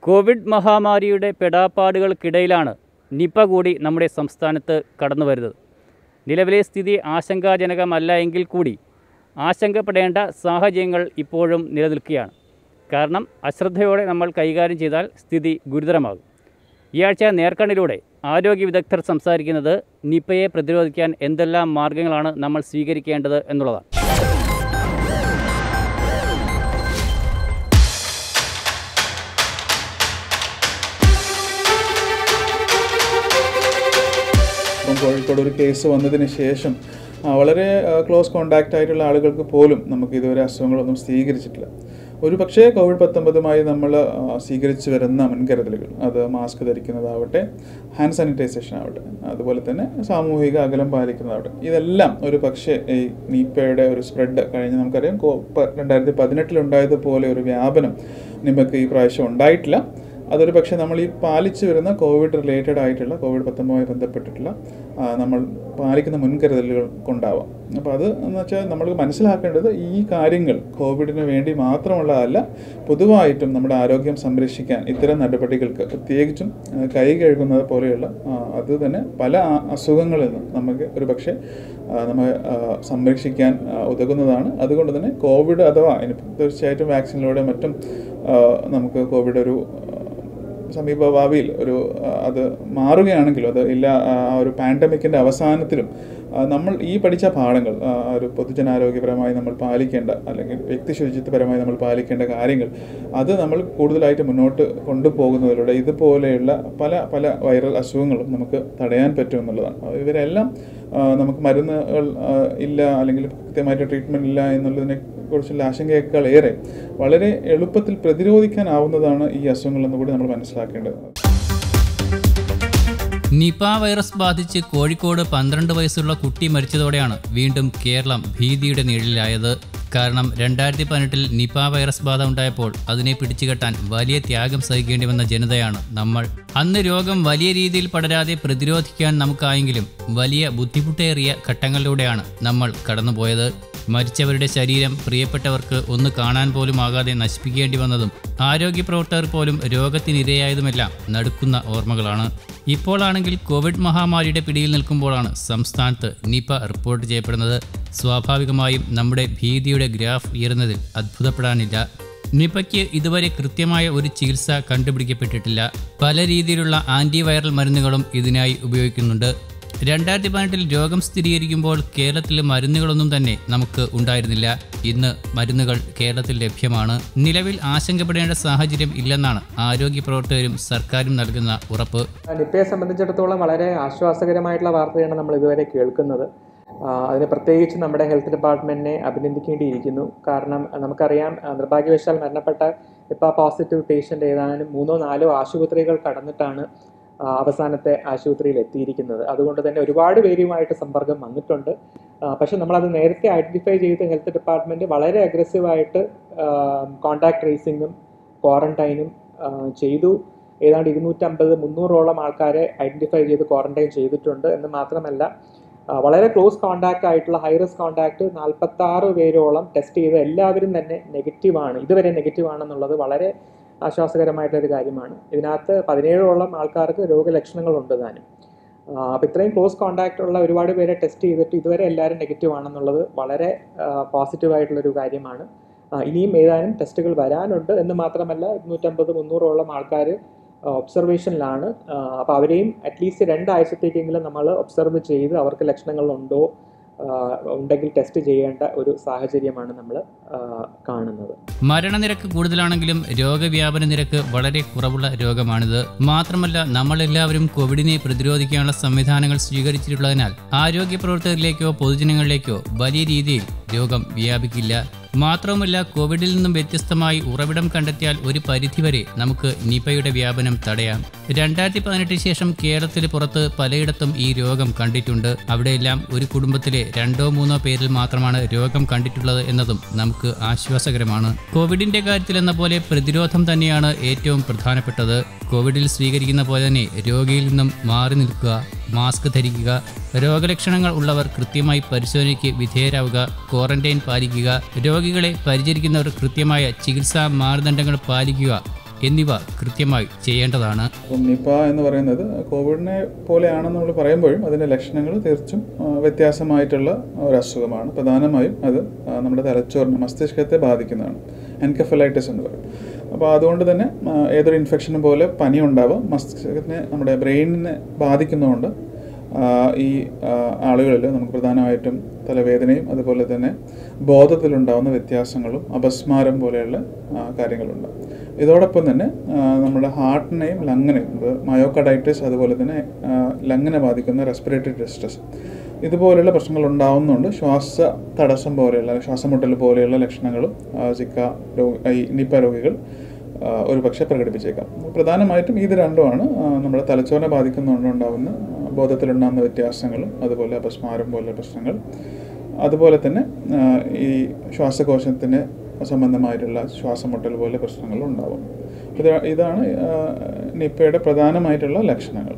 Covid മഹാമാരിയുടെ പെടാപ്പാടുകൾക്കിടയിലാണ് Nipah കൂടി നമ്മുടെ സംസ്ഥാനത്ത് കടന്നു വരുന്നത് നിലവിലെ സ്ഥിതി ആശങ്കാജനകമല്ല എങ്കിൽ കൂടി ആശങ്കപ്പെടേണ്ട സാഹചര്യങ്ങൾ ഇപ്പോഴും നിലനിൽക്കുകയാണ് കാരണം അശ്രദ്ധയോടെ നമ്മൾ കൈകാര്യം ചെയ്താൽ സ്ഥിതി ഗുരുതരമാകും ഈ ആഴ്ച നേർക്കണ്ണിലൂടെ ആരോഗ്യ വിദഗ്ധർ സംസാരിക്കുന്നത് നിപയെ പ്രതിരോധിക്കാൻ എന്തെല്ലാം മാർഗങ്ങളാണ് നമ്മൾ സ്വീകരിക്കേണ്ടത് എന്നുള്ളതാണ് ഇപ്പം കോഴിക്കോട് ഒരു കേസ് വന്നതിന് ശേഷം ആ, വളരെ ക്ലോസ് കോണ്ടാക്റ്റ് ആയിട്ടുള്ള ആളുകൾക്ക് പോലും നമുക്ക് ഇതുവരെ അസുഖങ്ങളൊന്നും സ്ഥിരീകരിച്ചിട്ടില്ല ഒരു പക്ഷേ കോവിഡ് പത്തൊമ്പതുമായി നമ്മൾ ആ, സ്വീകരിച്ചു വരുന്ന മുൻകരുതലുകൾ അത് മാസ്ക് ധരിക്കുന്നതാവട്ടെ ഹാൻഡ് സാനിറ്റൈസേഷൻ ആവട്ടെ അതുപോലെ തന്നെ സാമൂഹിക അകലം പാലിക്കുന്നതാവട്ടെ ഇതെല്ലാം ഒരു പക്ഷേ ഈ നീപ്പയുടെ ഒരു സ്പ്രെഡ് കഴിഞ്ഞ് നമുക്കറിയാം കോ- പ- രണ്ടായിരത്തി പതിനെട്ടിലുണ്ടായതുപോലെ ഒരു വ്യാപനം നിമക്ക് ഈ പ്രാവശ്യം ഉണ്ടായിട്ടില്ല അതൊരു പക്ഷേ നമ്മൾ ഈ പാലിച്ചു വരുന്ന കോവിഡ് റിലേറ്റഡ് ആയിട്ടുള്ള കോവിഡ് പത്തൊമ്പതുമായി ബന്ധപ്പെട്ടിട്ടുള്ള ആ, നമ്മൾ പാലിക്കുന്ന മുൻകരുതലുകൾ കൊണ്ടാവാം അപ്പോൾ അത് എന്ന് വെച്ചാൽ നമ്മൾ മനസ്സിലാക്കേണ്ടത് ഈ കാര്യങ്ങൾ കോവിഡിന് വേണ്ടി മാത്രമുള്ളതല്ല പൊതുവായിട്ടും നമ്മുടെ ആരോഗ്യം സംരക്ഷിക്കാൻ ഇത്തരം നടപടികൾക്ക് പ്രത്യേകിച്ചും ആ, കൈ കഴുകുന്നത് പോലെയുള്ള ആ, അത് തന്നെ പല ആ- അസുഖങ്ങളിൽ നിന്നും നമുക്ക് ഒരു പക്ഷേ നമ്മൾ സംരക്ഷിക്കാൻ ആ, ഉതകുന്നതാണ് അതുകൊണ്ട് തന്നെ കോവിഡ് അഥവാ ഇനി തീർച്ചയായിട്ടും വാക്സിനിലൂടെ മറ്റും ആ, നമുക്ക് കോവിഡ് ഒരു ആ, സമീപ ഭാവിയിൽ ഒരു ആ, അത് മാറുകയാണെങ്കിലും അത് ഇല്ല ആ ആ ഒരു പാൻഡമിക്കിൻ്റെ അവസാനത്തിലും ആ, നമ്മൾ ഈ പഠിച്ച പാഠങ്ങൾ ആ, ഒരു പൊതുജനാരോഗ്യപരമായി നമ്മൾ പാലിക്കേണ്ട അല്ലെങ്കിൽ വ്യക്തി ശുചിത്വപരമായി നമ്മൾ പാലിക്കേണ്ട കാര്യങ്ങൾ അത് നമ്മൾ കൂടുതലായിട്ട് മുന്നോട്ട് കൊണ്ടുപോകുന്നതിലൂടെ ഇതുപോലെയുള്ള പല പല വൈറൽ അസുഖങ്ങളും നമുക്ക് തടയാൻ പറ്റും എന്നുള്ളതാണ് അപ്പോൾ ഇവരെല്ലാം ആ, നമുക്ക് മരുന്നുകൾ ആ, ഇല്ല അല്ലെങ്കിൽ കൃത്യമായിട്ട് ട്രീറ്റ്മെൻറ്റ് ഇല്ല എന്നുള്ളതിനെ കുറിച്ചുള്ള ആശങ്കയേക്കാൾ ഏറെ വളരെ എളുപ്പത്തിൽ പ്രതിരോധിക്കാനാവുന്നതാണ് ഈ അസുഖങ്ങളെന്ന് കൂടി നമ്മൾ മനസ്സിലാക്കേണ്ടത് നിപ വൈറസ് ബാധിച്ച് കോഴിക്കോട് പന്ത്രണ്ട് വയസ്സുള്ള കുട്ടി മരിച്ചതോടെയാണ് വീണ്ടും കേരളം ഭീതിയുടെ നിഴലിലായത് കാരണം രണ്ടായിരത്തി പതിനെട്ടിൽ നിപ വൈറസ് ബാധ ഉണ്ടായപ്പോൾ അതിനെ പിടിച്ചുകെട്ടാൻ വലിയ ത്യാഗം സഹിക്കേണ്ടി വന്ന ജനതയാണ് നമ്മൾ അന്ന് രോഗം വലിയ രീതിയിൽ പടരാതെ പ്രതിരോധിക്കാൻ നമുക്കായെങ്കിലും വലിയ ബുദ്ധിമുട്ടേറിയ ഘട്ടങ്ങളിലൂടെയാണ് നമ്മൾ കടന്നുപോയത് മരിച്ചവരുടെ ശരീരം പ്രിയപ്പെട്ടവർക്ക് ഒന്ന് കാണാൻ പോലും ആകാതെ നശിപ്പിക്കേണ്ടി വന്നതും ആരോഗ്യ പ്രവർത്തകർ പോലും രോഗത്തിനിരയായതുമെല്ലാം നടുക്കുന്ന ഓർമ്മകളാണ് ഇപ്പോഴാണെങ്കിൽ കോവിഡ് മഹാമാരിയുടെ പിടിയിൽ നിൽക്കുമ്പോഴാണ് സംസ്ഥാനത്ത് നിപ റിപ്പോർട്ട് ചെയ്യപ്പെടുന്നത് സ്വാഭാവികമായും നമ്മുടെ ഭീതിയുടെ ഗ്രാഫ് ഉയരുന്നതിൽ അത്ഭുതപ്പെടാനില്ല നിപയ്ക്ക് ഇതുവരെ കൃത്യമായ ഒരു ചികിത്സ കണ്ടുപിടിക്കപ്പെട്ടിട്ടില്ല പല രീതിയിലുള്ള ആന്റിവൈറൽ മരുന്നുകളും ഇതിനായി ഉപയോഗിക്കുന്നുണ്ട് രണ്ടായിരത്തി പതിനെട്ടിൽ രോഗം സ്ഥിരീകരിക്കുമ്പോൾ കേരളത്തിൽ മരുന്നുകളൊന്നും തന്നെ നമുക്ക് ഉണ്ടായിരുന്നില്ല ഇന്ന് മരുന്നുകൾ കേരളത്തിൽ ലഭ്യമാണ് നിലവിൽ ആശങ്കപ്പെടേണ്ട സാഹചര്യം ഇല്ലെന്നാണ് ആരോഗ്യ പ്രവർത്തകരും സർക്കാരും നൽകുന്ന ഉറപ്പ് നിപ്പയെ സംബന്ധിച്ചിടത്തോളം വളരെ ആശ്വാസകരമായിട്ടുള്ള വാർത്തയാണ് നമ്മൾ ഇതുവരെ കേൾക്കുന്നത് ആ, അതിന് പ്രത്യേകിച്ച് നമ്മുടെ ഹെൽത്ത് ഡിപ്പാർട്ട്മെന്റിനെ അഭിനന്ദിക്കേണ്ടിയിരിക്കുന്നു കാരണം ആ, നമുക്കറിയാം ആ, നിർഭാഗ്യവശാൽ മരണപ്പെട്ട നിപ്പ പോസിറ്റീവ് പേഷ്യൻ്റ് ഏതാനും മൂന്നോ നാലോ ആശുപത്രികൾ കടന്നിട്ടാണ് ആ, അവസാനത്തെ ആശുപത്രിയിൽ എത്തിയിരിക്കുന്നത് അതുകൊണ്ട് തന്നെ ഒരുപാട് പേരുമായിട്ട് സമ്പർക്കം വന്നിട്ടുണ്ട് ആ, പക്ഷെ നമ്മളത് നേരത്തെ ഐഡൻറ്റിഫൈ ചെയ്ത് ഹെൽത്ത് ഡിപ്പാർട്ട്മെൻറ്റ് വളരെ അഗ്രസീവായിട്ട് കോണ്ടാക്ട് ട്രേസിങ്ങും ക്വാറന്റൈനും ആ, ചെയ്തു ഏതാണ്ട് ഇരുന്നൂറ്റമ്പത് മുന്നൂറോളം ആൾക്കാരെ ഐഡൻറ്റിഫൈ ചെയ്ത് ക്വാറന്റൈൻ ചെയ്തിട്ടുണ്ട് എന്ന് മാത്രമല്ല ആ, വളരെ ക്ലോസ് കോണ്ടാക്ട് ആയിട്ടുള്ള ഹൈ റിസ്ക് കോണ്ടാക്ട് നാൽപ്പത്തി ആറ് പേരോളം ടെസ്റ്റ് ചെയ്ത എല്ലാവരും തന്നെ നെഗറ്റീവാണ് ഇതുവരെ നെഗറ്റീവ് ആണെന്നുള്ളത് വളരെ ആശ്വാസകരമായിട്ടൊരു കാര്യമാണ് ഇതിനകത്ത് പതിനേഴോളം ആൾക്കാർക്ക് രോഗലക്ഷണങ്ങളുണ്ട് താനും അപ്പോൾ ഇത്രയും ക്ലോസ് കോണ്ടാക്ട് ഉള്ള ഒരുപാട് പേരെ ടെസ്റ്റ് ചെയ്തിട്ട് ഇതുവരെ എല്ലാവരും നെഗറ്റീവ് ആണെന്നുള്ളത് വളരെ പോസിറ്റീവായിട്ടുള്ളൊരു കാര്യമാണ് ആ, ഇനിയും ഏതാനും ടെസ്റ്റുകൾ വരാനുണ്ട് എന്ന് മാത്രമല്ല ഇരുന്നൂറ്റമ്പത് മുന്നൂറോളം ആൾക്കാർ ഒബ്സർവേഷനിലാണ് അപ്പോൾ അവരെയും അറ്റ്ലീസ്റ്റ് രണ്ടാഴ്ചത്തേക്കെങ്കിലും നമ്മൾ ഒബ്സർവ് ചെയ്ത് അവർക്ക് ലക്ഷണങ്ങളുണ്ടോ ആ, ഉണ്ടെങ്കിൽ ടെസ്റ്റ് ചെയ്യേണ്ട ഒരു സാഹചര്യമാണ് നമ്മൾ കാണുന്നത് മരണനിരക്ക് കൂടുതലാണെങ്കിലും രോഗവ്യാപന നിരക്ക് വളരെ കുറവുള്ള രോഗമാണിത് മാത്രമല്ല നമ്മളെല്ലാവരും കോവിഡിനെ പ്രതിരോധിക്കാനുള്ള സംവിധാനങ്ങൾ സ്വീകരിച്ചിട്ടുള്ളതിനാൽ ആരോഗ്യ പ്രവർത്തകരിലേക്കോ പൊതുജനങ്ങളിലേക്കോ വലിയ രീതിയിൽ രോഗം വ്യാപിക്കില്ല മാത്രവുമല്ല കോവിഡിൽ നിന്നും വ്യത്യസ്തമായി ഉറവിടം കണ്ടെത്തിയാൽ ഒരു പരിധിവരെ നമുക്ക് നിപയുടെ വ്യാപനം തടയാം രണ്ടായിരത്തി പതിനെട്ടിന് ശേഷം കേരളത്തിന് പുറത്ത് പലയിടത്തും ഈ രോഗം കണ്ടിട്ടുണ്ട് അവിടെയെല്ലാം ഒരു കുടുംബത്തിലെ രണ്ടോ മൂന്നോ പേരിൽ മാത്രമാണ് രോഗം കണ്ടിട്ടുള്ളത് എന്നതും നമുക്ക് ആശ്വാസകരമാണ് കോവിഡിന്റെ കാര്യത്തിൽ എന്ന പോലെ പ്രതിരോധം തന്നെയാണ് ഏറ്റവും പ്രധാനപ്പെട്ടത് കോവിഡിൽ സ്വീകരിക്കുന്ന പോലെ തന്നെ രോഗിയിൽ നിന്നും മാറി നിൽക്കുക മാസ്ക് ധരിക്കുക രോഗലക്ഷണങ്ങൾ ഉള്ളവർ കൃത്യമായി പരിശോധനയ്ക്ക് വിധേയരാവുക ക്വാറന്റൈൻ പാലിക്കുക രോഗികളെ പരിചരിക്കുന്നവർ കൃത്യമായ ചികിത്സാ മാനദണ്ഡങ്ങൾ പാലിക്കുക എന്നിവ കൃത്യമായി ചെയ്യേണ്ടതാണ് അപ്പം നിപ എന്ന് പറയുന്നത് കോവിഡിനെ പോലെയാണെന്ന് നമ്മൾ പറയുമ്പോഴും അതിൻ്റെ ലക്ഷണങ്ങൾ തീർച്ചും ആ, വ്യത്യാസമായിട്ടുള്ള ഒരു അസുഖമാണ് പ്രധാനമായും അത് ആ, നമ്മുടെ തലച്ചോറിനെ മസ്തിഷ്കത്തെ ബാധിക്കുന്നതാണ് എൻകഫലൈറ്റിസ് എന്ന് പറയും അപ്പോൾ അതുകൊണ്ട് തന്നെ ആ, ഏതൊരു ഇൻഫെക്ഷനും പോലെ പനി ഉണ്ടാവാം മസ്തിഷ്കത്തിനെ നമ്മുടെ ബ്രെയിനിനെ ബാധിക്കുന്നതുകൊണ്ട് ആ, ഈ ആളുകളിൽ നമുക്ക് പ്രധാനമായിട്ടും തലവേദനയും അതുപോലെ തന്നെ ബോധത്തിലുണ്ടാകുന്ന വ്യത്യാസങ്ങളും അപസ്മാരം പോലെയുള്ള ആ, കാര്യങ്ങളുണ്ട് ഇതോടൊപ്പം തന്നെ ആ, നമ്മുടെ ഹാർട്ടിനെയും ലങ്ങിനെയും മയോക്കഡൈറ്റിസ് അതുപോലെ തന്നെ ആ, ലങ്ങിനെ ബാധിക്കുന്ന റെസ്പിറേറ്ററി ഡിസ്ട്രസ് ഇതുപോലെയുള്ള പ്രശ്നങ്ങൾ ഉണ്ടാവുന്നുണ്ട് ശ്വാസ തടസ്സം പോലെയുള്ള ശ്വാസമുട്ടൽ പോലെയുള്ള ലക്ഷണങ്ങളും ആ, സിക്ക രോഗി ഈ നിപ്പ രോഗികൾ ആ, ഒരു പക്ഷേ പ്രകടിപ്പിച്ചേക്കാം പ്രധാനമായിട്ടും ഇത് രണ്ടുമാണ് ആ, നമ്മുടെ തലച്ചോറിനെ ബാധിക്കുന്നതുകൊണ്ട് ഉണ്ടാകുന്ന ആ, ബോധത്തിലുണ്ടാകുന്ന വ്യത്യാസങ്ങളും അതുപോലെ അപസ്മാരം പോലുള്ള പ്രശ്നങ്ങൾ അതുപോലെ തന്നെ ആ, ഈ ശ്വാസകോശത്തിന് സംബന്ധമായിട്ടുള്ള ശ്വാസമുട്ടൽ പോലെ പ്രശ്നങ്ങളും ഉണ്ടാവും ഇത് ഇതാണ് ആ, നിപ്പയുടെ പ്രധാനമായിട്ടുള്ള ലക്ഷണങ്ങൾ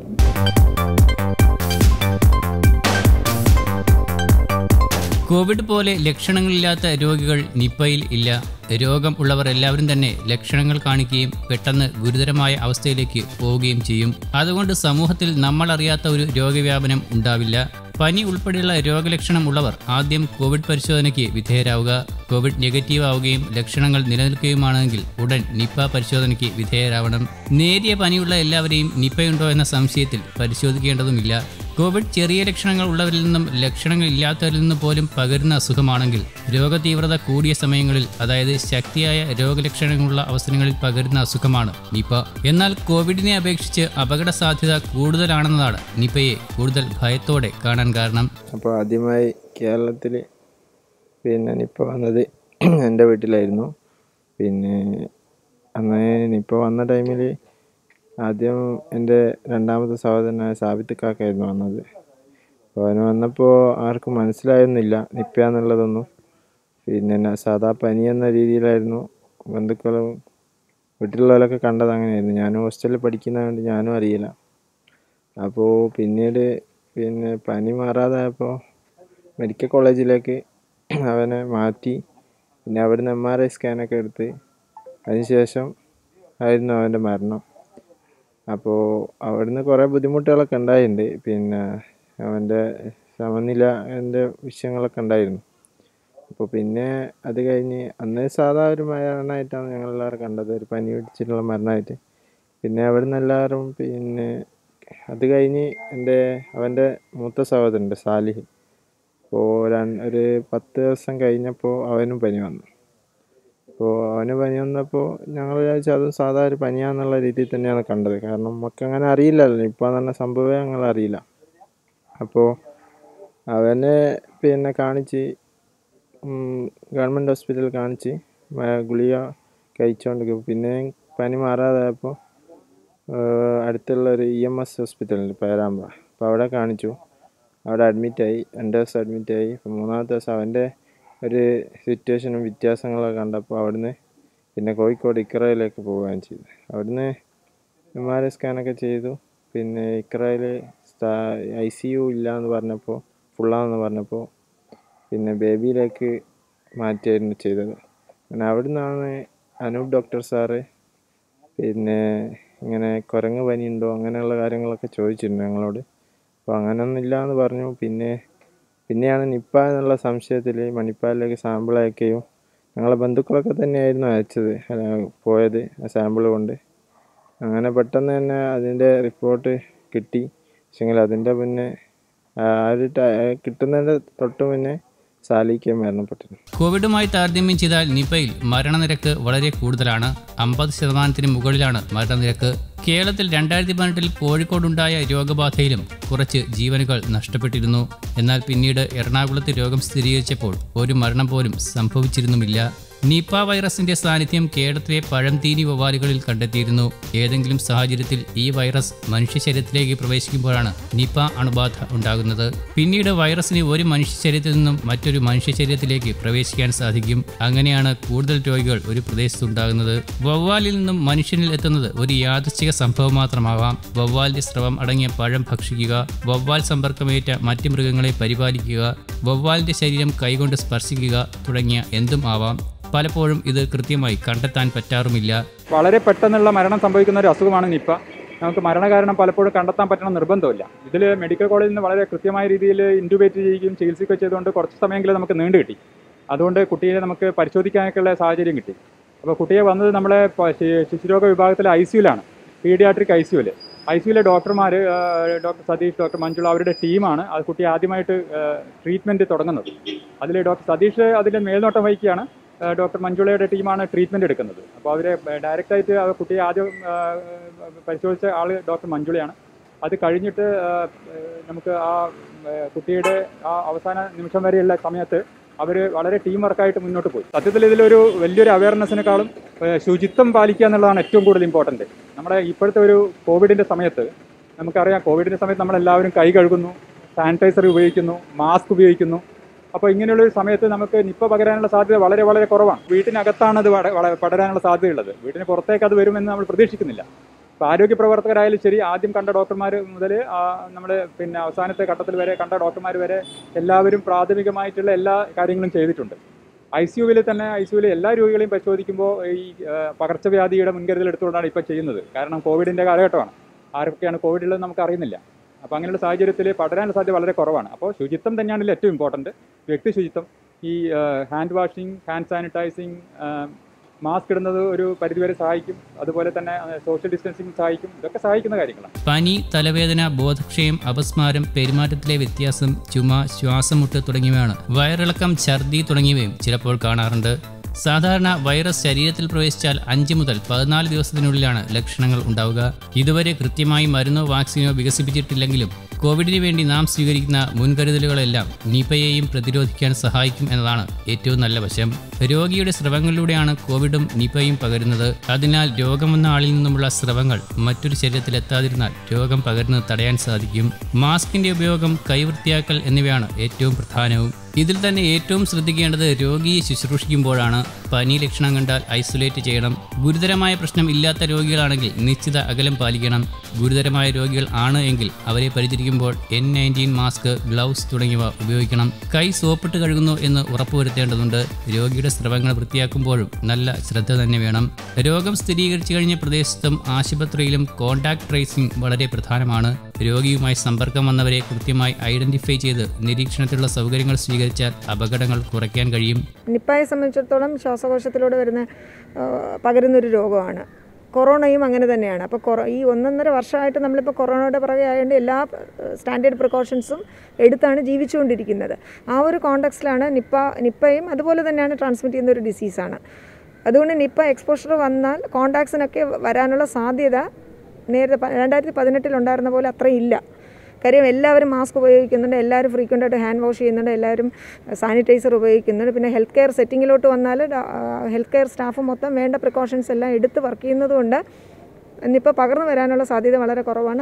കോവിഡ് പോലെ ലക്ഷണങ്ങളില്ലാത്ത രോഗികൾ നിപ്പയിൽ ഇല്ല രോഗം ഉള്ളവർ എല്ലാവരും തന്നെ ലക്ഷണങ്ങൾ കാണിക്കുകയും പെട്ടെന്ന് ഗുരുതരമായ അവസ്ഥയിലേക്ക് പോവുകയും ചെയ്യും അതുകൊണ്ട് സമൂഹത്തിൽ നമ്മൾ അറിയാത്ത ഒരു രോഗവ്യാപനം ഉണ്ടാവില്ല പനി ഉൾപ്പെടെയുള്ള രോഗലക്ഷണം ഉള്ളവർ ആദ്യം കോവിഡ് പരിശോധനയ്ക്ക് വിധേയരാവുക കോവിഡ് നെഗറ്റീവ് ആവുകയും ലക്ഷണങ്ങൾ നിലനിൽക്കുകയുമാണെങ്കിൽ ഉടൻ നിപ്പ പരിശോധനയ്ക്ക് വിധേയരാവണം നേരിയ പനിയുള്ള എല്ലാവരെയും നിപ്പയുണ്ടോ എന്ന സംശയത്തിൽ പരിശോധിക്കേണ്ടതുമില്ല കോവിഡ് ചെറിയ ലക്ഷണങ്ങൾ ഉള്ളവരിൽ നിന്നും ലക്ഷണങ്ങൾ ഇല്ലാത്തവരിൽ നിന്ന് പോലും പകരുന്ന അസുഖമാണെങ്കിൽ രോഗതീവ്രത കൂടിയ സമയങ്ങളിൽ അതായത് ശക്തിയായ രോഗലക്ഷണങ്ങളുള്ള അവസരങ്ങളിൽ പകരുന്ന അസുഖമാണ് നിപ എന്നാൽ കോവിഡിനെ അപേക്ഷിച്ച് അപകട സാധ്യത കൂടുതലാണെന്നതാണ് നിപയെ കൂടുതൽ ഭയത്തോടെ കാണാൻ കാരണം അപ്പോൾ ആദ്യമായി കേരളത്തിൽ പിന്നെ നിപ്പ വന്നത് എൻ്റെ വീട്ടിലായിരുന്നു പിന്നെ അന്ന് നിപ്പ വന്ന ടൈമിൽ ആദ്യം എൻ്റെ രണ്ടാമത്തെ സഹോദരനായ സാബിത്ത് കാക്കായിരുന്നു വന്നത് അപ്പോൾ അവന് വന്നപ്പോൾ ആർക്കും മനസ്സിലായിരുന്നില്ല നിപ്പ എന്നുള്ളതൊന്നും പിന്നെ എന്നാ സാധാ പനി എന്ന രീതിയിലായിരുന്നു ബന്ധുക്കളും വീട്ടിലുള്ളവരൊക്കെ കണ്ടത് അങ്ങനെയായിരുന്നു ഞാനും ഹോസ്റ്റലിൽ പഠിക്കുന്നതുകൊണ്ട് ഞാനും അറിയില്ല അപ്പോൾ പിന്നീട് പിന്നെ പനി മാറാതായപ്പോൾ മെഡിക്കൽ കോളേജിലേക്ക് അവനെ മാറ്റി പിന്നെ അവിടുന്ന് എം ആർ ഐ സ്കാനൊക്കെ എടുത്ത് അതിനുശേഷം ആയിരുന്നു അവൻ്റെ മരണം അപ്പോൾ അവിടുന്ന് കുറേ ബുദ്ധിമുട്ടുകളൊക്കെ ഉണ്ടായിട്ടുണ്ട് പിന്നെ അവൻ്റെ സമനില എൻ്റെ വിഷയങ്ങളൊക്കെ ഉണ്ടായിരുന്നു അപ്പോൾ പിന്നെ അത് കഴിഞ്ഞ് അന്ന് സാധാ ഒരു മരണമായിട്ടാണ് ഞങ്ങളെല്ലാവരും കണ്ടത് ഒരു പനി പിടിച്ചിട്ടുള്ള മരണമായിട്ട് പിന്നെ അവിടുന്ന് എല്ലാവരും പിന്നെ അത് കഴിഞ്ഞ് എൻ്റെ അവൻ്റെ മൂത്ത സഹോദരനുണ്ട് സാലിഹ് അപ്പോൾ ഒരു പത്ത് ദിവസം കഴിഞ്ഞപ്പോൾ അവനും പനി വന്നു അപ്പോൾ അവന് പനി വന്നപ്പോൾ ഞങ്ങൾ വിചാരിച്ചു അതും സാധാ ഒരു പനിയാന്നുള്ള രീതിയിൽ തന്നെയാണ് കണ്ടത് കാരണം നമുക്ക് അങ്ങനെ അറിയില്ലല്ലോ ഇപ്പോൾ തന്നെ സംഭവമേ ഞങ്ങൾ അറിയില്ല അപ്പോൾ അവനെ പിന്നെ കാണിച്ച് ഗവൺമെൻറ് ഹോസ്പിറ്റലിൽ കാണിച്ച് മ- ഗുളിക കഴിച്ചുകൊണ്ട് പിന്നെ പനി മാറാതായപ്പോൾ അടുത്തുള്ള ഒരു ഇ എം എസ് ഹോസ്പിറ്റലുണ്ട് പേരാമ്പ്ര അപ്പോൾ അവിടെ കാണിച്ചു അവിടെ അഡ്മിറ്റായി രണ്ട് ദിവസം അഡ്മിറ്റായി അപ്പോൾ മൂന്നാമത്തെ ദിവസം അവൻ്റെ ഒരു സിറ്റുവേഷനും വ്യത്യാസങ്ങളൊക്കെ കണ്ടപ്പോൾ അവിടുന്ന് പിന്നെ കോഴിക്കോട് ഇക്രയിലേക്ക് പോവുകയും ചെയ്തു അവിടുന്ന് എം ആർ ഐ സ്കാനൊക്കെ ചെയ്തു പിന്നെ ഇക്രയിൽ ഐ സി യു ഇല്ല എന്ന് പറഞ്ഞപ്പോൾ ഫുള്ളാണെന്ന് പറഞ്ഞപ്പോൾ പിന്നെ ബേബിയിലേക്ക് മാറ്റിയായിരുന്നു ചെയ്തത് അങ്ങനെ അവിടെ നിന്നാണ് അനൂപ് ഡോക്ടർ സാറ് പിന്നെ ഇങ്ങനെ കുരങ്ങ് പനി ഉണ്ടോ അങ്ങനെയുള്ള കാര്യങ്ങളൊക്കെ ചോദിച്ചിട്ടുണ്ട് ഞങ്ങളോട് അപ്പോൾ അങ്ങനെയൊന്നും ഇല്ല എന്ന് പറഞ്ഞു പിന്നെ പിന്നെയാണ് നിപ്പ എന്നുള്ള സംശയത്തിൽ മണിപ്പാലിലേക്ക് സാമ്പിൾ അയക്കുകയും ഞങ്ങളെ ബന്ധുക്കളൊക്കെ തന്നെയായിരുന്നു അയച്ചത് അല്ല, പോയത് സാമ്പിൾ കൊണ്ട് അങ്ങനെ പെട്ടെന്ന് തന്നെ അതിൻ്റെ റിപ്പോർട്ട് കിട്ടി പക്ഷെങ്കിൽ അതിൻ്റെ മുന്നേ ആ ഒരു ട- കിട്ടുന്നതിൻ്റെ തൊട്ട് മുന്നേ സാലിക്ക് മരണപ്പെട്ടിരുന്നു കോവിഡുമായി താരതമ്യം ചെയ്താൽ നിപയിൽ മരണനിരക്ക് വളരെ കൂടുതലാണ് അമ്പത് ശതമാനത്തിന് മുകളിലാണ് മരണനിരക്ക് കേരളത്തിൽ രണ്ടായിരത്തി പതിനെട്ടിൽ കോഴിക്കോടുണ്ടായ രോഗബാധയിലും കുറച്ച് ജീവനുകൾ നഷ്ടപ്പെട്ടിരുന്നു എന്നാൽ പിന്നീട് എറണാകുളത്ത് രോഗം സ്ഥിരീകരിച്ചപ്പോൾ ഒരു മരണം പോലും സംഭവിച്ചിരുന്നുമില്ല നിപ വൈറസിന്റെ സാന്നിധ്യം കേരളത്തിലെ പഴംതീനി വവ്വാലുകളിൽ കണ്ടെത്തിയിരുന്നു ഏതെങ്കിലും സാഹചര്യത്തിൽ ഈ വൈറസ് മനുഷ്യ ശരീരത്തിലേക്ക് പ്രവേശിക്കുമ്പോഴാണ് നിപ അണുബാധ ഉണ്ടാകുന്നത് പിന്നീട് വൈറസിന് ഒരു മനുഷ്യ ശരീരത്തിൽ നിന്നും മറ്റൊരു മനുഷ്യ ശരീരത്തിലേക്ക് പ്രവേശിക്കാൻ സാധിക്കും അങ്ങനെയാണ് കൂടുതൽ രോഗികൾ ഒരു പ്രദേശത്തുണ്ടാകുന്നത് വവ്വാലിൽ നിന്നും മനുഷ്യനിൽ എത്തുന്നത് ഒരു യാദൃശ്ചിക സംഭവം മാത്രമാവാം വവ്വാലിന്റെ സ്രവം അടങ്ങിയ പഴം ഭക്ഷിക്കുക വവ്വാൽ സമ്പർക്കമേറ്റ മറ്റ് മൃഗങ്ങളെ പരിപാലിക്കുക വവ്വാലിന്റെ ശരീരം കൈകൊണ്ട് സ്പർശിക്കുക തുടങ്ങിയ എന്തും ആവാം പലപ്പോഴും ഇത് കൃത്യമായി കണ്ടെത്താൻ പറ്റാറുമില്ല വളരെ പെട്ടെന്നുള്ള മരണം സംഭവിക്കുന്ന ഒരു അസുഖമാണ് നിപ്പ നമുക്ക് മരണകാരണം പലപ്പോഴും കണ്ടെത്താൻ പറ്റണം നിർബന്ധമില്ല ഇതിൽ മെഡിക്കൽ കോളേജിൽ നിന്ന് വളരെ കൃത്യമായ രീതിയിൽ ഇൻറ്റുബേറ്റ് ചെയ്യുകയും ചികിത്സിക്കുകയും ചെയ്തുകൊണ്ട് കുറച്ച് സമയമെങ്കിലും നമുക്ക് നീണ്ടു കിട്ടി അതുകൊണ്ട് കുട്ടിയെ നമുക്ക് പരിശോധിക്കാനൊക്കെയുള്ള സാഹചര്യം കിട്ടി അപ്പോൾ കുട്ടിയെ വന്നത് നമ്മളെ പ- ശി- ശിശുരോഗ വിഭാഗത്തിലെ ഐ സിയുലാണ് പീഡിയാട്രിക് ഐ സിയുവിൽ ഐ സിയുലെ ഡോക്ടർമാർ ഡോക്ടർ സതീഷ് ഡോക്ടർ മഞ്ജുള അവരുടെ ടീമാണ് അത് കുട്ടി ആദ്യമായിട്ട് ട്രീറ്റ്മെൻറ്റ് തുടങ്ങുന്നത് അതിൽ ഡോക്ടർ സതീഷ് അതിൻ്റെ മേൽനോട്ടം വഹിക്കുകയാണ് ഏഹ് ഡോക്ടർ മഞ്ജുളയുടെ ടീമാണ് ട്രീറ്റ്മെൻറ്റ് എടുക്കുന്നത് അപ്പോൾ അവർ ഡയറക്റ്റായിട്ട് ആ കുട്ടിയെ ആദ്യം ഏഹ് പരിശോധിച്ച ആൾ ഡോക്ടർ മഞ്ജുളയാണ് അത് കഴിഞ്ഞിട്ട് ഏഹ് ഏഹ് നമുക്ക് ആ ഏഹ് കുട്ടിയുടെ ആ അവസാന നിമിഷം വരെയുള്ള സമയത്ത് അവർ വളരെ ടീം വർക്കായിട്ട് മുന്നോട്ട് പോയി സത്യത്തിൽ ഇതിലൊരു വലിയൊരു അവയർനെസ്സിനേക്കാളും ഏഹ് ശുചിത്വം പാലിക്കുക എന്നുള്ളതാണ് ഏറ്റവും കൂടുതൽ ഇമ്പോർട്ടൻറ്റ് നമ്മുടെ ഇപ്പോഴത്തെ ഒരു കോവിഡിൻ്റെ സമയത്ത് നമുക്കറിയാം കോവിഡിൻ്റെ സമയത്ത് നമ്മളെല്ലാവരും കൈ കഴുകുന്നു സാനിറ്റൈസർ ഉപയോഗിക്കുന്നു മാസ്ക് ഉപയോഗിക്കുന്നു അപ്പോൾ ഇങ്ങനെയുള്ള ഒരു സമയത്ത് നമുക്ക് നിപ്പ പകരാനുള്ള സാധ്യത വളരെ വളരെ കുറവാണ് വീട്ടിനകത്താണ് അത് വട- വള- പടരാനുള്ള സാധ്യതയുള്ളത് വീട്ടിന് പുറത്തേക്ക് അത് വരുമെന്ന് നമ്മൾ പ്രതീക്ഷിക്കുന്നില്ല അപ്പോൾ ആരോഗ്യ പ്രവർത്തകരായാലും ശരി ആദ്യം കണ്ട ഡോക്ടർമാർ മുതൽ നമ്മൾ പിന്നെ അവസാനത്തെ ഘട്ടത്തിൽ വരെ കണ്ട ഡോക്ടർമാർ വരെ എല്ലാവരും പ്രാഥമികമായിട്ടുള്ള എല്ലാ കാര്യങ്ങളും ചെയ്തിട്ടുണ്ട് ഐ സി യുവിൽ തന്നെ ഐ സി യുവിലെ എല്ലാ രോഗികളെയും പരിശോധിക്കുമ്പോൾ ഈ ആ, പകർച്ചവ്യാധിയുടെ മുൻകരുതൽ എടുത്തുകൊണ്ടാണ് ഇപ്പോൾ ചെയ്യുന്നത് കാരണം കോവിഡിൻ്റെ കാലഘട്ടമാണ് ആരൊക്കെയാണ് കോവിഡ് ഉള്ളത് നമുക്ക് അറിയുന്നില്ല അപ്പോൾ അങ്ങനെയുള്ള സാഹചര്യത്തിൽ പടരാനുള്ള സാധ്യത വളരെ കുറവാണ് അപ്പോൾ ശുചിത്വം തന്നെയാണ് ഇതിൽ ഏറ്റവും ഇമ്പോർട്ടൻറ്റ് വ്യക്തി ശുചിത്വം ഈ hand washing hand sanitising mask ഇടുന്നത് ഒരു പരിധിവരെ സഹായിക്കും അതുപോലെ തന്നെ സോഷ്യൽ ഡിസ്റ്റൻസിങ് സഹായിക്കും ഇതൊക്കെ സഹായിക്കുന്ന കാര്യങ്ങളാണ് പനി തലവേദന ബോധക്ഷയം അപസ്മാരം പെരുമാറ്റത്തിലെ വ്യത്യാസം ചുമ ശ്വാസമുട്ട് തുടങ്ങിയവയാണ് വയറിളക്കം ഛർദി തുടങ്ങിയവയും ചിലപ്പോൾ കാണാറുണ്ട് സാധാരണ വൈറസ് ശരീരത്തിൽ പ്രവേശിച്ചാൽ അഞ്ച് മുതൽ പതിനാല് ദിവസത്തിനുള്ളിലാണ് ലക്ഷണങ്ങൾ ഉണ്ടാവുക ഇതുവരെ കൃത്യമായി മരുന്നോ വാക്സിനോ വികസിപ്പിച്ചിട്ടില്ലെങ്കിലും കോവിഡിന് വേണ്ടി നാം സ്വീകരിക്കുന്ന മുൻകരുതലുകളെല്ലാം നിപയെയും പ്രതിരോധിക്കാൻ സഹായിക്കും എന്നതാണ് ഏറ്റവും നല്ല വശം രോഗിയുടെ സ്രവങ്ങളിലൂടെയാണ് കോവിഡും നിപയും പകരുന്നത് അതിനാൽ രോഗം വന്ന ആളിൽ നിന്നുമുള്ള സ്രവങ്ങൾ മറ്റൊരു ശരീരത്തിൽ എത്താതിരുന്നാൽ രോഗം പകരുന്നത് തടയാൻ സാധിക്കും മാസ്കിന്റെ ഉപയോഗം കൈവൃത്തിയാക്കൽ എന്നിവയാണ് ഏറ്റവും പ്രധാനവും ഇതിൽ തന്നെ ഏറ്റവും ശ്രദ്ധിക്കേണ്ടത് രോഗിയെ ശുശ്രൂഷിക്കുമ്പോഴാണ് പനി ലക്ഷണം കണ്ടാൽ ഐസൊലേറ്റ് ചെയ്യണം ഗുരുതരമായ പ്രശ്നം ഇല്ലാത്ത രോഗികളാണെങ്കിൽ നിശ്ചിത അകലം പാലിക്കണം ഗുരുതരമായ രോഗികൾ ആണ് എങ്കിൽ അവരെ പരിചരിക്കുമ്പോൾ എൻ നയൻറ്റീൻ മാസ്ക് ഗ്ലൗസ് തുടങ്ങിയവ ഉപയോഗിക്കണം കൈ സോപ്പിട്ട് കഴുകുന്നു എന്ന് ഉറപ്പുവരുത്തേണ്ടതുണ്ട് രോഗിയുടെ സ്രവങ്ങൾ വൃത്തിയാക്കുമ്പോഴും നല്ല ശ്രദ്ധ തന്നെ വേണം രോഗം സ്ഥിരീകരിച്ചു കഴിഞ്ഞ പ്രദേശത്തും ആശുപത്രിയിലും കോൺടാക്ട് ട്രേസിംഗ് വളരെ പ്രധാനമാണ് രോഗിയുമായി സമ്പർക്കം വന്നവരെ കൃത്യമായി ഐഡന്റിഫൈ ചെയ്ത് നിരീക്ഷണത്തിലുള്ള സൗകര്യങ്ങൾ സ്വീകരിച്ചാൽ അപകടങ്ങൾ കുറയ്ക്കാൻ കഴിയും നിപ്പായെ സംബന്ധിച്ചിടത്തോളം ശ്വാസകോശത്തിലൂടെ വരുന്ന ആ, പകരുന്നൊരു രോഗമാണ് കൊറോണയും അങ്ങനെ തന്നെയാണ് അപ്പോൾ കൊറോ ഈ ഒന്നൊന്നര വർഷമായിട്ട് നമ്മളിപ്പോൾ കൊറോണയുടെ പുറകെ ആയതുകൊണ്ട് എല്ലാ സ്റ്റാൻഡേർഡ് പ്രിക്കോഷൻസും എടുത്താണ് ജീവിച്ചുകൊണ്ടിരിക്കുന്നത് ആ ഒരു കോണ്ടക്സ്റ്റിലാണ് നിപ്പ നിപ്പയും അതുപോലെ തന്നെയാണ് ട്രാൻസ്മിറ്റ് ചെയ്യുന്ന ഒരു ഡിസീസാണ് അതുകൊണ്ട് നിപ്പ എക്സ്പോഷർ വന്നാൽ കോണ്ടാക്ട്സിനൊക്കെ വരാനുള്ള സാധ്യത നേരത്തെ പ- രണ്ടായിരത്തി പതിനെട്ടിലുണ്ടായിരുന്ന പോലെ അത്രയും ഇല്ല കാര്യം എല്ലാവരും മാസ്ക് ഉപയോഗിക്കുന്നുണ്ട് എല്ലാവരും ഫ്രീക്വൻ്റ് ആയിട്ട് ഹാൻഡ് വാഷ് ചെയ്യുന്നുണ്ട് എല്ലാവരും സാനിറ്റൈസർ ഉപയോഗിക്കുന്നുണ്ട് പിന്നെ ഹെൽത്ത് കെയർ സെറ്റിങ്ങിലോട്ട് വന്നാൽ ഹെൽത്ത് കെയർ സ്റ്റാഫ് മൊത്തം വേണ്ട പ്രിക്കോഷൻസ് എല്ലാം എടുത്ത് വർക്ക് ചെയ്യുന്നതുകൊണ്ട് ഇന്നിപ്പോൾ പകർന്നു വരാനുള്ള സാധ്യത വളരെ കുറവാണ്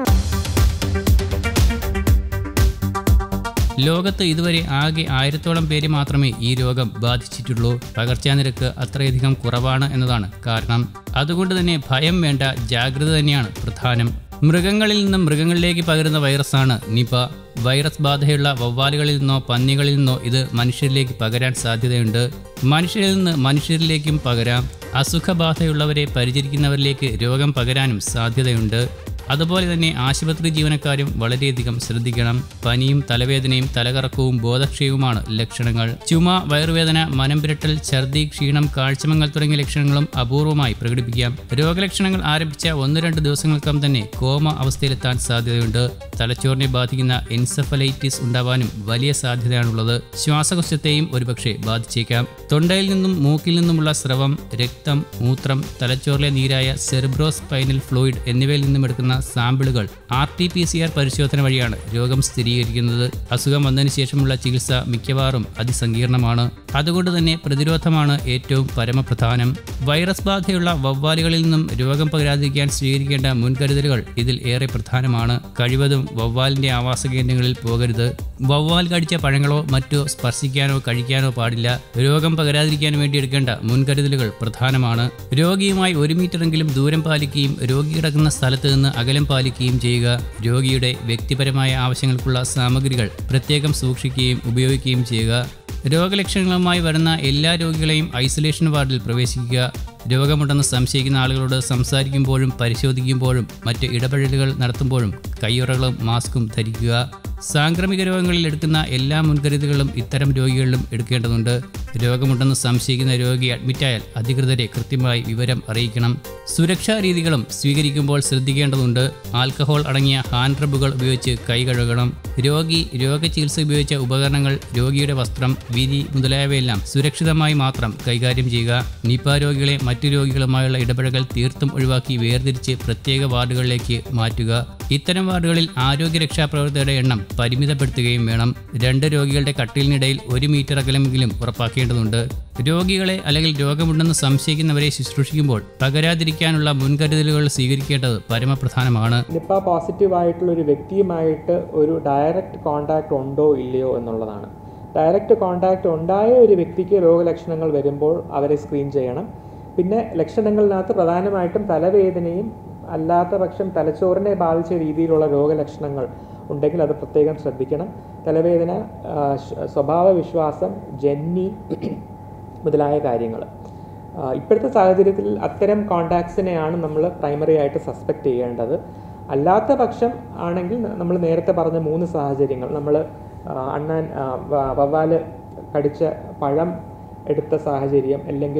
ലോകത്ത് ഇതുവരെ ആകെ ആയിരത്തോളം പേര് മാത്രമേ ഈ രോഗം ബാധിച്ചിട്ടുള്ളൂ പകർച്ചാനിരക്ക് അത്രയധികം കുറവാണ് എന്നതാണ് കാരണം അതുകൊണ്ട് തന്നെ ഭയം വേണ്ട ജാഗ്രത തന്നെയാണ് പ്രധാനം മൃഗങ്ങളിൽ നിന്നും മൃഗങ്ങളിലേക്ക് പകരുന്ന വൈറസാണ് നിപ വൈറസ് ബാധയുള്ള വവ്വാലുകളിൽ നിന്നോ പന്നികളിൽ നിന്നോ ഇത് മനുഷ്യരിലേക്ക് പകരാൻ സാധ്യതയുണ്ട് മനുഷ്യരിൽ നിന്ന് മനുഷ്യരിലേക്കും പകരാം അസുഖബാധയുള്ളവരെ പരിചരിക്കുന്നവരിലേക്ക് രോഗം പകരാനും സാധ്യതയുണ്ട് അതുപോലെ തന്നെ ആശുപത്രി ജീവനക്കാരും വളരെയധികം ശ്രദ്ധിക്കണം പനിയും തലവേദനയും തലകറക്കവും ബോധക്ഷയവുമാണ് ലക്ഷണങ്ങൾ ചുമ വയറുവേദന മനം പുരട്ടൽ ഛർദി ക്ഷീണം കാഴ്ചമങ്ങൽ തുടങ്ങിയ ലക്ഷണങ്ങളും അപൂർവമായി പ്രകടിപ്പിക്കാം രോഗലക്ഷണങ്ങൾ ആരംഭിച്ച ഒന്ന് രണ്ട് ദിവസങ്ങൾക്കം തന്നെ കോമ അവസ്ഥയിലെത്താൻ സാധ്യതയുണ്ട് തലച്ചോറിനെ ബാധിക്കുന്ന എൻസഫലൈറ്റിസ് ഉണ്ടാവാനും വലിയ സാധ്യതയാണുള്ളത് ശ്വാസകോശത്തെയും ഒരുപക്ഷെ ബാധിച്ചേക്കാം തൊണ്ടയിൽ നിന്നും മൂക്കിൽ നിന്നുമുള്ള സ്രവം രക്തം മൂത്രം തലച്ചോറിലെ നീരായ സെറിബ്രോസ്പൈനൽ ഫ്ലൂയിഡ് എന്നിവയിൽ നിന്നും എടുക്കുന്ന സാമ്പിളുകൾ R T P C R പരിശോധന വഴിയാണ് രോഗം സ്ഥിരീകരിക്കുന്നത് അസുഖം വന്നതിന് ശേഷമുള്ള ചികിത്സ മിക്കവാറും അതിസങ്കീർണമാണ് അതുകൊണ്ട് തന്നെ പ്രതിരോധമാണ് ഏറ്റവും പരമപ്രധാനം വൈറസ് ബാധയുള്ള വവ്വാലുകളിൽ നിന്നും രോഗം പകരാതിരിക്കാൻ സ്വീകരിക്കേണ്ട മുൻകരുതലുകൾ ഇതിൽ ഏറെ പ്രധാനമാണ് കഴിവതും വവ്വാലിന്റെ ആവാസ കേന്ദ്രങ്ങളിൽ പോകരുത് വവ്വാൽ കടിച്ച പഴങ്ങളോ മറ്റോ സ്പർശിക്കാനോ കഴിക്കാനോ പാടില്ല രോഗം പകരാതിരിക്കാൻ വേണ്ടി എടുക്കേണ്ട മുൻകരുതലുകൾ പ്രധാനമാണ് രോഗിയുമായി ഒരു മീറ്ററെങ്കിലും ദൂരം പാലിക്കുകയും രോഗി കിടക്കുന്ന സ്ഥലത്ത് നിന്ന് അകലം പാലിക്കുകയും ചെയ്യുക രോഗിയുടെ വ്യക്തിപരമായ ആവശ്യങ്ങൾക്കുള്ള സാമഗ്രികൾ പ്രത്യേകം സൂക്ഷിക്കുകയും ഉപയോഗിക്കുകയും ചെയ്യുക രോഗലക്ഷണങ്ങളുമായി വരുന്ന എല്ലാ രോഗികളെയും ഐസൊലേഷൻ വാർഡിൽ പ്രവേശിക്കുക രോഗമുണ്ടെന്ന് സംശയിക്കുന്ന ആളുകളോട് സംസാരിക്കുമ്പോഴും പരിശോധിക്കുമ്പോഴും മറ്റ് ഇടപെടലുകൾ നടത്തുമ്പോഴും കയ്യുറകളും മാസ്കും ധരിക്കുക സാംക്രമിക രോഗങ്ങളിൽ എടുക്കുന്ന എല്ലാ മുൻകരുതലുകളും ഇത്തരം രോഗികളിലും എടുക്കേണ്ടതുണ്ട് രോഗമുണ്ടെന്ന് സംശയിക്കുന്ന രോഗി അഡ്മിറ്റായാൽ അധികൃതരെ കൃത്യമായി വിവരം അറിയിക്കണം സുരക്ഷാ രീതികളും സ്വീകരിക്കുമ്പോൾ ശ്രദ്ധിക്കേണ്ടതുണ്ട് ആൽക്കഹോൾ അടങ്ങിയ ഹാൻഡ് റബ്ബുകൾ ഉപയോഗിച്ച് കൈ കഴുകണം രോഗി രോഗചികിത്സ ഉപയോഗിച്ച ഉപകരണങ്ങൾ രോഗിയുടെ വസ്ത്രം വിരി മുതലായവയെല്ലാം സുരക്ഷിതമായി മാത്രം കൈകാര്യം ചെയ്യുക നിപ രോഗികളെ മറ്റു രോഗികളുമായുള്ള ഇടപെടലുകൾ തീർത്തും ഒഴിവാക്കി വേർതിരിച്ച് പ്രത്യേക വാർഡുകളിലേക്ക് മാറ്റുക ഇത്തരം വാർഡുകളിൽ ആരോഗ്യരക്ഷാ പ്രവർത്തകരുടെ എണ്ണം പരിമിതപ്പെടുത്തുകയും വേണം രണ്ട് രോഗികളുടെ കട്ടിലിനിടയിൽ ഒരു മീറ്റർ അകലമെങ്കിലും ഉറപ്പാക്കേണ്ടതുണ്ട് രോഗികളെ അല്ലെങ്കിൽ രോഗമുണ്ടെന്ന് സംശയിക്കുന്നവരെ ശുശ്രൂഷിക്കുമ്പോൾ പകരാതിരിക്കാനുള്ള മുൻകരുതലുകൾ സ്വീകരിക്കേണ്ടത് പരമപ്രധാനമാണ് നിപ്പ പോസിറ്റീവ് ആയിട്ടുള്ള ഒരു വ്യക്തിയുമായിട്ട് ഒരു ഡയറക്റ്റ് കോണ്ടാക്ട് ഉണ്ടോ ഇല്ലയോ എന്നുള്ളതാണ് ഡയറക്റ്റ് കോണ്ടാക്ട് ഉണ്ടായ ഒരു വ്യക്തിക്ക് രോഗലക്ഷണങ്ങൾ വരുമ്പോൾ അവരെ സ്ക്രീൻ ചെയ്യണം പിന്നെ ലക്ഷണങ്ങളിനകത്ത് പ്രധാനമായിട്ടും തലവേദനയും അല്ലാത്ത പക്ഷം തലച്ചോറിനെ ബാധിച്ച രീതിയിലുള്ള രോഗലക്ഷണങ്ങൾ ഉണ്ടെങ്കിൽ അത് പ്രത്യേകം ശ്രദ്ധിക്കണം തലവേദന ആ, ശ്- സ്വഭാവ വിശ്വാസം ജന്നി മുതലായ കാര്യങ്ങൾ ഇപ്പോഴത്തെ സാഹചര്യത്തിൽ അത്തരം കോണ്ടാക്ട്സിനെയാണ് നമ്മൾ പ്രൈമറി ആയിട്ട് സസ്പെക്റ്റ് ചെയ്യേണ്ടത് അല്ലാത്ത പക്ഷം ആണെങ്കിൽ നമ്മൾ നേരത്തെ പറഞ്ഞ മൂന്ന് സാഹചര്യങ്ങൾ നമ്മൾ അണ്ണാൻ ആ, വ- വവ്വാല് കടിച്ച പഴം എടുത്ത സാഹചര്യം അല്ലെങ്കിൽ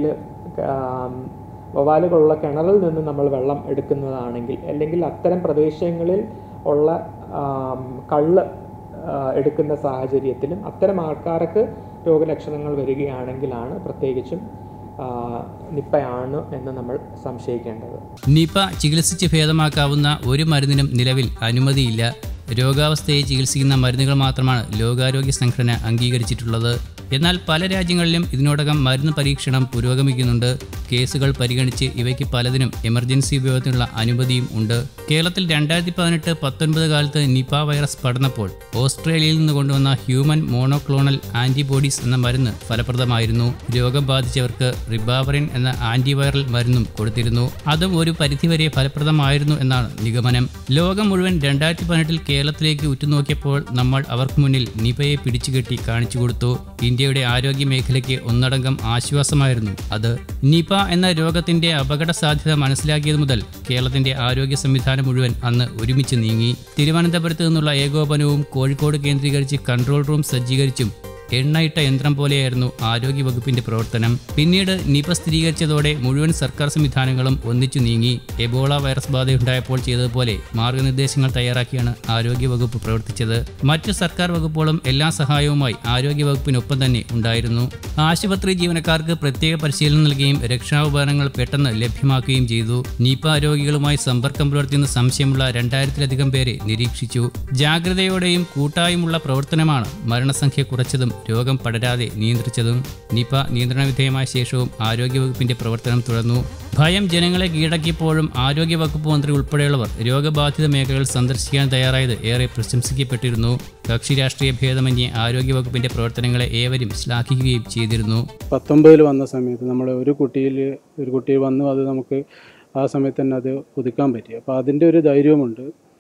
വവ്വാലുകളുള്ള കിണറിൽ നിന്ന് നമ്മൾ വെള്ളം എടുക്കുന്നതാണെങ്കിൽ അല്ലെങ്കിൽ അത്തരം പ്രദേശങ്ങളിൽ ഉള്ള ആം, കള്ള് ആ, എടുക്കുന്ന സാഹചര്യത്തിലും അത്തരം ആൾക്കാർക്ക് രോഗലക്ഷണങ്ങൾ വരികയാണെങ്കിലാണ് പ്രത്യേകിച്ചും ആ, നിപ്പയാണ് എന്ന് നമ്മൾ സംശയിക്കേണ്ടത് നിപ ചികിത്സിച്ച് ഭേദമാക്കാവുന്ന ഒരു മരുന്നിനും നിലവിൽ അനുമതിയില്ല രോഗാവസ്ഥയെ ചികിത്സിക്കുന്ന മരുന്നുകൾ മാത്രമാണ് ലോകാരോഗ്യ സംഘടന അംഗീകരിച്ചിട്ടുള്ളത് എന്നാൽ പല രാജ്യങ്ങളിലും ഇതിനോടകം മരുന്ന് പരീക്ഷണം പുരോഗമിക്കുന്നുണ്ട് കേസുകൾ പരിഗണിച്ച് ഇവയ്ക്ക് പലതിനും എമർജൻസി ഉപയോഗത്തിനുള്ള അനുമതിയും ഉണ്ട് കേരളത്തിൽ രണ്ടായിരത്തി പതിനെട്ട് പത്തൊൻപത് കാലത്ത് നിപ വൈറസ് പടർന്നപ്പോൾ ഓസ്ട്രേലിയയിൽ നിന്ന് കൊണ്ടുവന്ന ഹ്യൂമൻ മോണോക്ലോണൽ ആന്റിബോഡീസ് എന്ന മരുന്ന് ഫലപ്രദമായിരുന്നു രോഗം ബാധിച്ചവർക്ക് റിബാവറിൻ എന്ന ആന്റിവൈറൽ മരുന്നും കൊടുത്തിരുന്നു അതും ഒരു പരിധിവരെ ഫലപ്രദമായിരുന്നു എന്നാണ് നിഗമനം ലോകം മുഴുവൻ രണ്ടായിരത്തി പതിനെട്ടിൽ കേരളത്തിലേക്ക് ഉറ്റുനോക്കിയപ്പോൾ നമ്മൾ അവർക്ക് മുന്നിൽ നിപയെ പിടിച്ചുകെട്ടി കാണിച്ചു കൊടുത്തു ഇന്ത്യയുടെ ആരോഗ്യ മേഖലയ്ക്ക് ഒന്നടങ്കം ആശ്വാസമായിരുന്നു അത് നിപ എന്ന രോഗത്തിന്റെ അപകട സാധ്യത മനസ്സിലാക്കിയത് മുതൽ കേരളത്തിന്റെ ആരോഗ്യ സംവിധാനം മുഴുവൻ അന്ന് ഒരുമിച്ച് നീങ്ങി തിരുവനന്തപുരത്ത് നിന്നുള്ള ഏകോപനവും കോഴിക്കോട് കേന്ദ്രീകരിച്ച് കൺട്രോൾ റൂം സജ്ജീകരിച്ചും എണ്ണയിട്ട യന്ത്രം പോലെയായിരുന്നു ആരോഗ്യ വകുപ്പിന്റെ പ്രവർത്തനം പിന്നീട് നിപ സ്ഥിരീകരിച്ചതോടെ മുഴുവൻ സർക്കാർ സംവിധാനങ്ങളും ഒന്നിച്ചു നീങ്ങി എബോള വൈറസ് ബാധയുണ്ടായപ്പോൾ ചെയ്തതുപോലെ മാർഗനിർദ്ദേശങ്ങൾ തയ്യാറാക്കിയാണ് ആരോഗ്യ വകുപ്പ് പ്രവർത്തിച്ചത് മറ്റു സർക്കാർ വകുപ്പുകളും എല്ലാ സഹായവുമായി ആരോഗ്യ വകുപ്പിനൊപ്പം തന്നെ ഉണ്ടായിരുന്നു ആശുപത്രി ജീവനക്കാർക്ക് പ്രത്യേക പരിശീലനം നൽകുകയും രക്ഷാഉപകരണങ്ങൾ പെട്ടെന്ന് ലഭ്യമാക്കുകയും ചെയ്തു നിപ രോഗികളുമായി സമ്പർക്കം പുലർത്തിയെന്ന് സംശയമുള്ള രണ്ടായിരത്തിലധികം പേരെ നിരീക്ഷിച്ചു ജാഗ്രതയോടെയും കൂട്ടായുമുള്ള പ്രവർത്തനമാണ് മരണസംഖ്യ കുറച്ചതും രോഗം പടരാതെ നിയന്ത്രിച്ചതും നിപ നിയന്ത്രണ വിധേയമായ ശേഷവും ആരോഗ്യവകുപ്പിന്റെ പ്രവർത്തനം തുടർന്നു ഭയം ജനങ്ങളെ കീഴടക്കിയപ്പോഴും ആരോഗ്യവകുപ്പ് മന്ത്രി ഉൾപ്പെടെയുള്ളവർ രോഗബാധിത മേഖലകൾ സന്ദർശിക്കാൻ തയ്യാറായത് ഏറെ പ്രശംസിക്കപ്പെട്ടിരുന്നു കക്ഷി രാഷ്ട്രീയ ഭേദമന്യേ ആരോഗ്യവകുപ്പിന്റെ പ്രവർത്തനങ്ങളെ ഏവരും ശ്ലാഘിക്കുകയും ചെയ്തിരുന്നു പത്തൊമ്പതിൽ വന്ന സമയത്ത് നമ്മൾ ഒരു കുട്ടിയിൽ ഒരു കുട്ടി വന്നു അത് നമുക്ക് ആ സമയത്ത് തന്നെ അത് ഒതുക്കാൻ പറ്റി അപ്പോൾ അതിൻ്റെ ഒരു ധൈര്യവുമുണ്ട്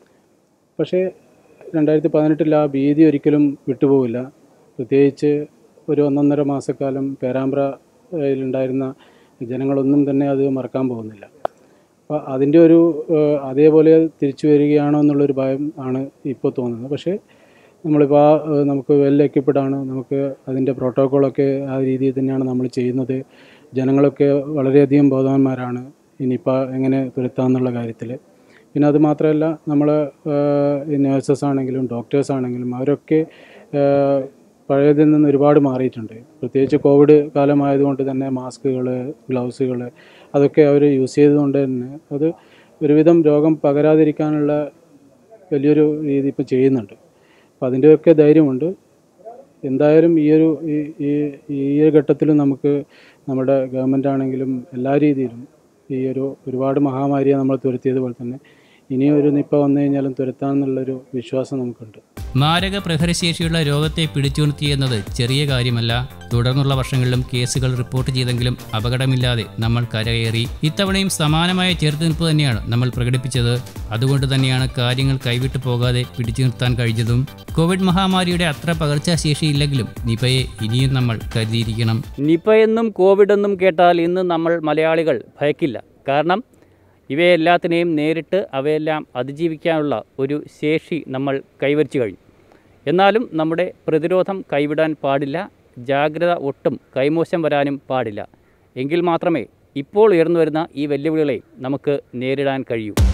പക്ഷേ രണ്ടായിരത്തി പതിനെട്ടിൽ ആ ഭീതി ഒരിക്കലും വിട്ടുപോകില്ല പ്രത്യേകിച്ച് ഒരു ഒന്നൊന്നര മാസക്കാലം പേരാമ്പ്രയിലുണ്ടായിരുന്ന ജനങ്ങളൊന്നും തന്നെ അത് മറക്കാൻ പോകുന്നില്ല അപ്പോൾ അതിൻ്റെ ഒരു ഏഹ്, അതേപോലെ തിരിച്ചു വരികയാണോ എന്നുള്ളൊരു ഭയം ആണ് ഇപ്പോൾ തോന്നുന്നത് പക്ഷേ നമ്മളിപ്പോൾ ആ ഏഹ്, നമുക്ക് വെൽ എക്യുപ്പിഡ് ആണ് നമുക്ക് അതിൻ്റെ പ്രോട്ടോക്കോളൊക്കെ ആ രീതിയിൽ തന്നെയാണ് നമ്മൾ ചെയ്യുന്നത് ജനങ്ങളൊക്കെ വളരെയധികം ബോധവാന്മാരാണ് ഇനിയിപ്പോൾ എങ്ങനെ തുരത്താന്നുള്ള കാര്യത്തിൽ പിന്നെ അത് മാത്രമല്ല നമ്മൾ നേഴ്സസ് ആണെങ്കിലും ഡോക്ടേഴ്സ് ആണെങ്കിലും അവരൊക്കെ ഏഹ്, പഴയതിൽ നിന്ന് ഒരുപാട് മാറിയിട്ടുണ്ട് പ്രത്യേകിച്ച് കോവിഡ് കാലമായതുകൊണ്ട് തന്നെ മാസ്കുകൾ ഗ്ലൗസുകൾ അതൊക്കെ അവർ യൂസ് ചെയ്തുകൊണ്ട് തന്നെ അത് ഒരുവിധം രോഗം പകരാതിരിക്കാനുള്ള വലിയൊരു രീതി ഇപ്പോൾ ചെയ്യുന്നുണ്ട് അപ്പോൾ അതിൻ്റെയൊക്കെ ധൈര്യമുണ്ട് എന്തായാലും ഈ ഒരു ഈ- ഈ ഈ ഒരു ഘട്ടത്തിലും നമുക്ക് നമ്മുടെ ഗവൺമെൻറ് ആണെങ്കിലും എല്ലാ രീതിയിലും ഈ ഒരു ഒരുപാട് മഹാമാരിയെ നമ്മൾ തുരത്തിയതുപോലെ തന്നെ ഇനിയും ഒരു നിപ്പ വന്നു കഴിഞ്ഞാലും തുരത്താമെന്നുള്ളൊരു വിശ്വാസം നമുക്കുണ്ട് മാരക പ്രഹരശേഷിയുള്ള രോഗത്തെ പിടിച്ചു നിർത്തിയെന്നത് ചെറിയ കാര്യമല്ല തുടർന്നുള്ള വർഷങ്ങളിലും കേസുകൾ റിപ്പോർട്ട് ചെയ്തെങ്കിലും അപകടമില്ലാതെ നമ്മൾ കരകയറി ഇത്തവണയും സമാനമായ ചെറുത്തുനിൽപ്പ് തന്നെയാണ് നമ്മൾ പ്രകടിപ്പിച്ചത് അതുകൊണ്ട് തന്നെയാണ് കാര്യങ്ങൾ കൈവിട്ടു പോകാതെ പിടിച്ചു നിർത്താൻ കഴിഞ്ഞതും കോവിഡ് മഹാമാരിയുടെ അത്ര പകർച്ചാശേഷിയില്ലെങ്കിലും നിപയെ ഇനിയും നമ്മൾ കരുതിയിരിക്കണം നിപ എന്നും കോവിഡ് എന്നും കേട്ടാൽ ഇന്ന് നമ്മൾ മലയാളികൾ ഭയക്കില്ല കാരണം ഇവയെല്ലാത്തിനെയും നേരിട്ട് അവയെല്ലാം അതിജീവിക്കാനുള്ള ഒരു ശേഷി നമ്മൾ കൈവരിച്ചു കഴിഞ്ഞു എന്നാലും നമ്മുടെ പ്രതിരോധം കൈവിടാൻ പാടില്ല ജാഗ്രത ഒട്ടും കൈമോശം വരാനും പാടില്ല എങ്കിൽ മാത്രമേ ഇപ്പോൾ ഉയർന്നു വരുന്ന ഈ വെല്ലുവിളികളെ നമുക്ക് നേരിടാൻ കഴിയൂ